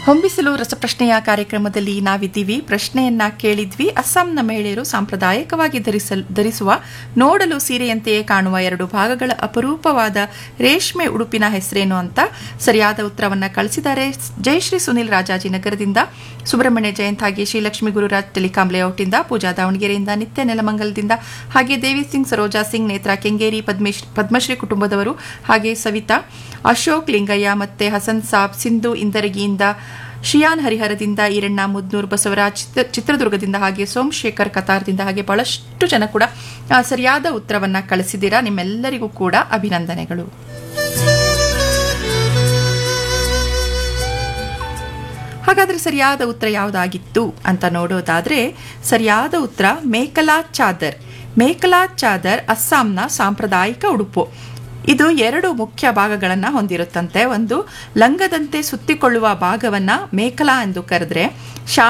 ಹೊಂಬಿಸಲು ರಸಪ್ರಶ್ನೆಯ ಕಾರ್ಯಕ್ರಮದಲ್ಲಿ ನಾವಿದ್ದೀವಿ ಪ್ರಶ್ನೆಯನ್ನ ಕೇಳಿದ್ವಿ ಅಸ್ಸಾಂನ ಮಹಿಳೆಯರು ಸಾಂಪ್ರದಾಯಿಕವಾಗಿ ಧರಿಸಲ್ ಧರಿಸುವ ನೋಡಲು ಸೀರೆಯಂತೆಯೇ ಕಾಣುವ ಎರಡು ಭಾಗಗಳ ಅಪರೂಪವಾದ ರೇಷ್ಮೆ ಉಡುಪಿನ ಹೆಸರೇನು ಅಂತ ಸರಿಯಾದ ಉತ್ತರವನ್ನ ಕಳಿಸಿದ್ದಾರೆ ಜಯಶ್ರೀ ಸುನಿಲ್ ರಾಜಾಜಿನಗರದಿಂದ ಸುಬ್ರಹ್ಮಣ್ಯ ಜಯಂತ್ ಹಾಗೆ ಶ್ರೀಲಕ್ಷ್ಮಿ ಗುರುರಾಜ್ ಟೆಲಿಕಾಂ ಲೇಔಟ್ನಿಂದ ಪೂಜಾ ದಾವಣಗೆರೆಯಿಂದ ನಿತ್ಯ ನೆಲಮಂಗಲದಿಂದ ಹಾಗೆ ದೇವಿ ಸಿಂಗ್ ಸರೋಜಾ ಸಿಂಗ್ ನೇತ್ರಾ ಕೆಂಗೇರಿ ಪದ್ಮೇಶ್ ಪದ್ಮಶ್ರೀ ಕುಟುಂಬದವರು ಹಾಗೆ ಸವಿತಾ ಅಶೋಕ್ ಲಿಂಗಯ್ಯ ಮತ್ತೆ ಹಸನ್ ಸಾಬ್ ಸಿಂಧು ಇಂದರಗಿಯಿಂದ ಶಿಯಾನ್ ಹರಿಹರದಿಂದ ಈರಣ್ಣ ಮುದ್ನೂರ್ ಬಸವರಾಜ್ ಚಿತ್ರ ಚಿತ್ರದುರ್ಗದಿಂದ ಹಾಗೆ ಸೋಮಶೇಖರ್ ಕತಾರ್ದಿಂದ ಹಾಗೆ ಬಹಳಷ್ಟು ಜನ ಕೂಡ ಆ, ಸರಿಯಾದ ಉತ್ತರವನ್ನ ಕಳಿಸಿದ್ದೀರಾ ನಿಮ್ಮೆಲ್ಲರಿಗೂ ಕೂಡ ಅಭಿನಂದನೆಗಳು ಹಾಗಾದ್ರೆ ಸರಿಯಾದ ಉತ್ತರ ಯಾವುದಾಗಿತ್ತು ಅಂತ ನೋಡೋದಾದ್ರೆ ಸರಿಯಾದ ಉತ್ತರ ಮೇಕಲಾ ಚಾದರ್ ಮೇಕಲಾ ಚಾದರ್ ಅಸ್ಸಾಂನ ಸಾಂಪ್ರದಾಯಿಕ ಉಡುಪು ಇದು ಎರಡು ಮುಖ್ಯ ಭಾಗಗಳನ್ನು ಹೊಂದಿರುತ್ತಂತೆ ಒಂದು ಲಂಗದಂತೆ ಸುತ್ತಿಕೊಳ್ಳುವ ಭಾಗವನ್ನ ಮೇಕಲಾ ಎಂದು ಕರೆದ್ರೆ ಶಾ